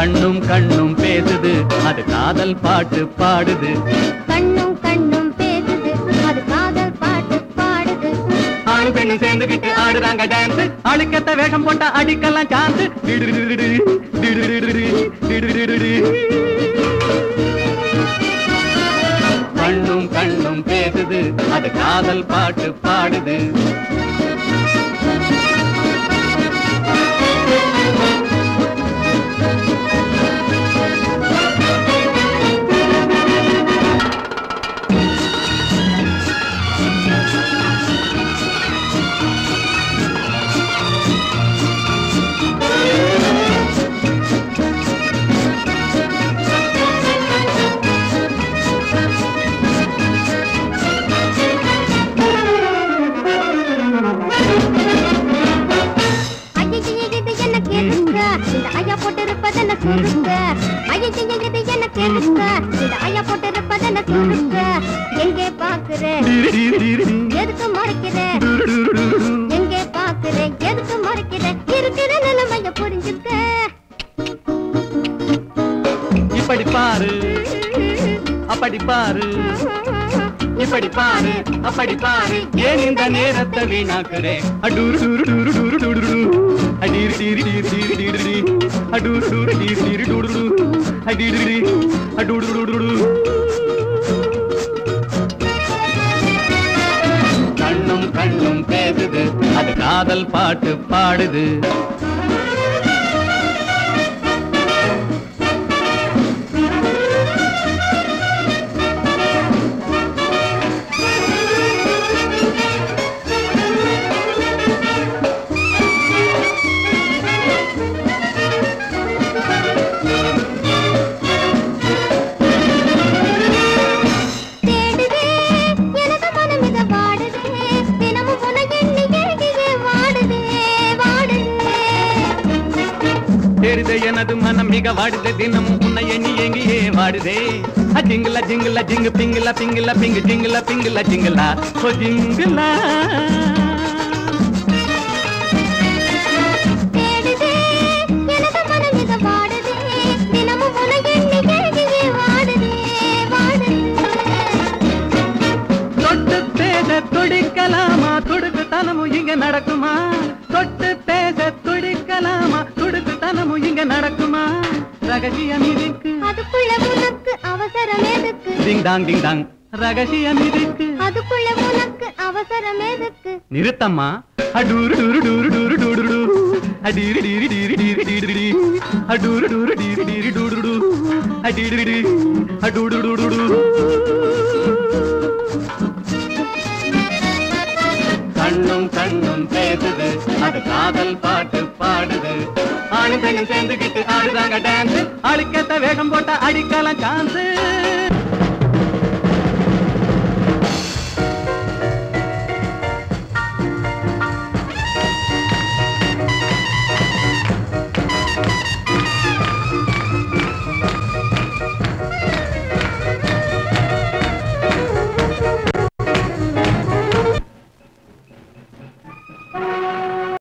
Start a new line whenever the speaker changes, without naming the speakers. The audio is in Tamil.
கண்ணும் கண்ணும் பேசுது அது காதல் பாட்டு பாடுது
கண்ணும் கண்ணும் பேசுது அது காதல் பாட்டு பாடுது
ஆணு பெண்ணு சேர்ந்துகிட்டு ஆடுறாங்க டான்ஸ் அழுக்கத்த வேஷம் போட்டா அடிக்கலாம் சான்ஸ் கண்ணும் கண்ணும் பேசுது அது காதல் பாட்டு பாடுது
ஐயையே, இது என்ன கேளுங்க இந்த ஐயா போட்டிருப்பதென்ன சொல்லுங்க ஐயையே, இது என்ன கேளுங்க இந்த ஐயா போட்டிருப்பதென்ன சொல்லுங்க எங்கே பாக்குற எதுக்கு மறைக்கிற எங்கே பாக்குற எதுக்கு மறைக்கிற இருக்கிற நிலைமைய புரிஞ்சுக்க
இப்படி பாரு அப்படி பாரு இப்படி பாரு அப்படி பாரு ஏன் இந்த நேரத்தை வீணாக்குறேன் அடூரு டூரு டூரு டூரு டூரு டூ அடீரு டீரு டீரு டீரு டீரு டீ அடூரு டூரு டீரு டீரு டூரு டூ அடீரு டீ அடூரு டூரு டூரு கண்ணும் கண்ணும் பேசுது அது காதல் பாட்டு பாடுது
தேடுதே எனது மனம் இத வாடுதே தினமும் உன எண்ணி ஏங்கியே வாடுதே வாடுதே
தெரித எனது மனம் மிக வாடுது தினமும் உன்னை எண்ணி எங்கியே வாடுதே அஜிங்கல ஜிங்கல ஜிங்கு பிங்கல பிங்கல பிங்கு ஜிங்கல பிங்கல ஜிங்கலா ஓ ஜிங்கலா
தேடுதே எனது மனம் இத வாடுதே தினமும் உன எண்ணி ஏங்கியே வாடுதே வாடுதே
தொட்டு பேச துடிக்கலாமா துடுக்கு தனமும் இங்க நடக்குமா தொட்டு பேச துடிக்கலாமா துடுக்கு தனமும் இங்க நடக்குமா ரகசியம் இருக்கு
அதுக்குள்ள உனக்கு அவசரம் எதுக்கு
டிங் டாங் டிங் டாங் ரகசியம் இருக்கு
அதுக்குள்ள உனக்கு அவசரம் எதுக்கு
நிறுத்தம்மா அடூரு டூரு டூரு டூரு டூரு டூ அடீரு டீரி டீரி டீரி டீரி டீ அடூரு டூரு டீரி டீரி டூரு டூ அடீரு டீ அடூடு டூடு டூ கண்ணும் கண்ணும் பேசுது அது காதல் பாட்டு பாடுது ஆணு பெண்ணும் சேர்ந்துகிட்டு ஆடுறாங்க டான்ஸ் அழுக்கத்த வேகம் போட்டா அடிக்கலாம் சான்ஸ்